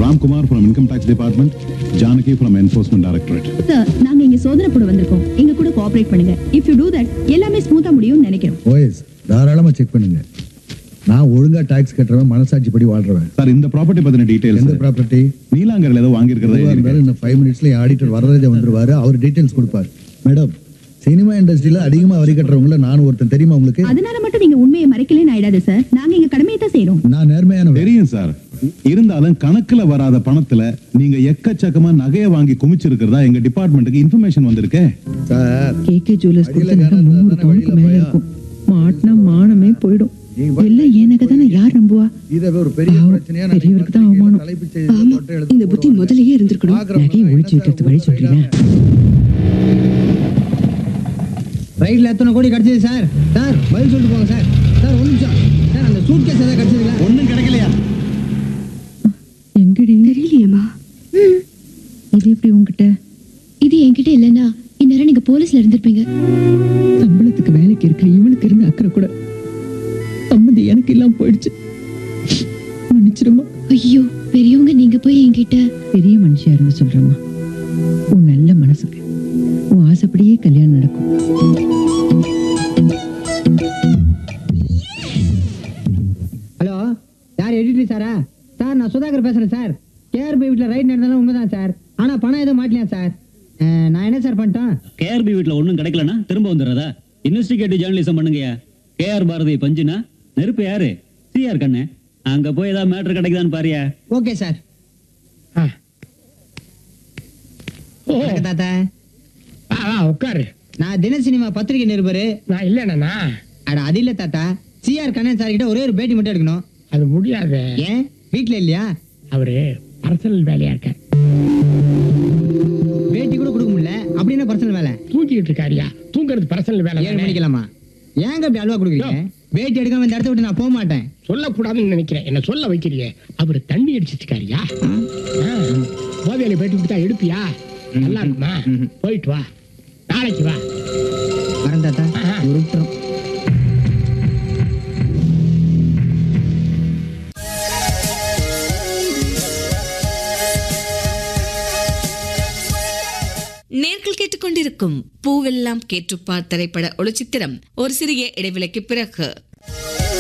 Ramkumar from income tax department Janaki from enforcement directorate sir நாங்க இங்க சோதனை போட வந்திருக்கோம் எங்க கூட கோஆபரேட் பண்ணுங்க இஃப் யூ டூ தட் எல்லாமே ஸ்மூத்தா முடியும்னு நினைக்கிறோம் ஓஎஸ் தாராளமா செக் பண்ணுங்க நான் ஒழுங்கா டாக்ஸ் கட்டுறவன் மனசாட்சி படி வாழ்றவன் சார் இந்த ப்ராப்பர்ட்டி பத்தின எந்த டீடைல்ஸ் ப்ராப்பர்ட்டி நீலாங்கரில் ஏதோ வாங்கியிருக்கிறதா எழுதியிருக்கு. இன்னும் ஃபைவ் மினிட்ஸ்ல ஆடிட்டர் வரதே வந்துருவாரு அவர் டீடைல்ஸ் கொடுப்பாரு மேடம் சினிமா இண்டஸ்ட்ரியில அதிகமா வரி கட்டுறவங்கள நான் ஒருத்தன் தெரியுமா உங்களுக்கு அதனால மட்டும் நீங்க உண்மையை மறைக்கலன்னு ஆயிடாது சார் நாங்க எங்க கடமையை தான் செய்யறோம் நான் நேர்மையான தெரியும் சார் இருந்தாலும் கணக்குல வராத பணத்துல நீங்க எக்கச்சக்கமா நகையை வாங்கி குமிச்சிருக்கிறதா எங்க டிபார்ட்மெண்ட்டுக்கு இன்ஃபர்மேஷன் வந்திருக்கே சார் கேகே ஜுவல்லர்ஸ் அடியில கொடுத்த நகை காரணம் முந்நூறு தானே பவுனுக்கு வழியில மேல போயா? இருக்கும் மாட்டினா மானமே போயிடும் நீங்க பாட்டு எல்லாம் என் நகை தானே யார் நம்புவா இதை ஒரு பெரிய பாவம், பிரச்சனையா பெரியவருக்கு தான் அவமானம். தலைப்புச் செய்தியில ஆமா போட்டு எடுத்து இந்த புத்தி போடுவாங்க. முதல்லயே இருந்திருக்கணும் பார்க்கறவங்க நகையை என்ன ஒழிச்சு சார் வைக்கிறது வழி உங்களுக்கு சொல்றீங்க ரைட்ல எத்தனை கோடி கிடைச்சது சார் சார் பதில் சொல்லிட்டு போங்க சார் சார் ஒரு நிமிஷம் சார் அந்த சூட் கேஸ் ஏதாவது கிடைச்சதுங்களா ஒண்ணும் கிடைக்கலையா எங்கடி தெரியலையேம்மா இது எப்படி உங்ககிட்ட இது என்கிட்ட இல்லைன்னா இந்நேரம் நீங்க போலீஸ்ல இருந்திருப்பீங்க சம்பளத்துக்கு வேலைக்கு இருக்கிற இவனுக்கு இருந்த அக்கறை கூட சம்மதி எனக்கு இல்லாம போயிடுச்சு மன்னிச்சிருமா ஐயோ பெரியவங்க நீங்க போய் என்கிட்ட பெரிய மனுஷியா இருந்து சொல்றேம்மா உன் நல்ல மனசுக்கு உன் ஆசைப்படியே கல்யாணம் நடக்கும் ஹலோ யார் எடிட்டர் சாரா சார் நான் சுதாகர் பேசுறேன் சார் கேஆர்பி வீட்டில் ரைட் நடந்தாலும் உண்மைதான் சார் ஆனா பணம் எதுவும் மாட்டலையா சார் அஹ், நான் என்ன சார் பண்ணிட்டேன் கேஆர்பி வீட்ல ஒண்ணும் கிடைக்கலனா திரும்ப வந்துடுறதா இன்வெஸ்டிகேட்டிவ் ஜேர்னலிசம் பண்ணுங்கயா கேஆர் பாரதி பஞ்சுனா நெருப்பு யாரு சிஆர் கண்ணு அங்க போய் ஏதாவது மேட்டர் கிடைக்குதான்னு பாரியா ஓகே சார் வணக்கம் தாத்தா உட்காரு நான் தின சினிமா பத்திரிகை நிருபர் நான் இல்லைண்ணா அட அது இல்ல தாத்தா சிஆர் கண்ணன் சார் கிட்ட ஒரே ஒரு பேட்டி மட்டும் எடுக்கணும் அது முடியாது ஏன் வீட்ல இல்லையா அவரு பர்சனல் வேலையா இருக்க பேட்டி கூட கொடுக்க முடியல அப்படின்னா பர்சனல் வேலை தூங்கிட்டு இருக்காரியா தூங்குறது பர்சனல் வேலை ஏழு தானே. மணிக்கலாமா ஏங்க இப்படி அல்வா கொடுக்குறீங்க பேட்டி எடுக்காம இந்த இடத்த விட்டு நான் போக மாட்டேன் சொல்லக்கூடாதுன்னு நினைக்கிறேன் என்ன சொல்ல வைக்கிறியே அவர் தண்ணி அடிச்சிருக்காரியா போதையில பேட்டி கொடுத்தா எடுப்பியா நல்லா இருக்குமா போயிட்டு வா நாளைக்கு வா வரேன் தாத்தா ஆஹா. உருட்டுறோம் நேர்கள் கேட்டுக்கொண்டிருக்கும் பூவெல்லாம் கேட்டுப்பார் திரைப்பட ஒளிச்சித்திரம் ஒரு சிறிய இடைவெளிக்கு பிறகு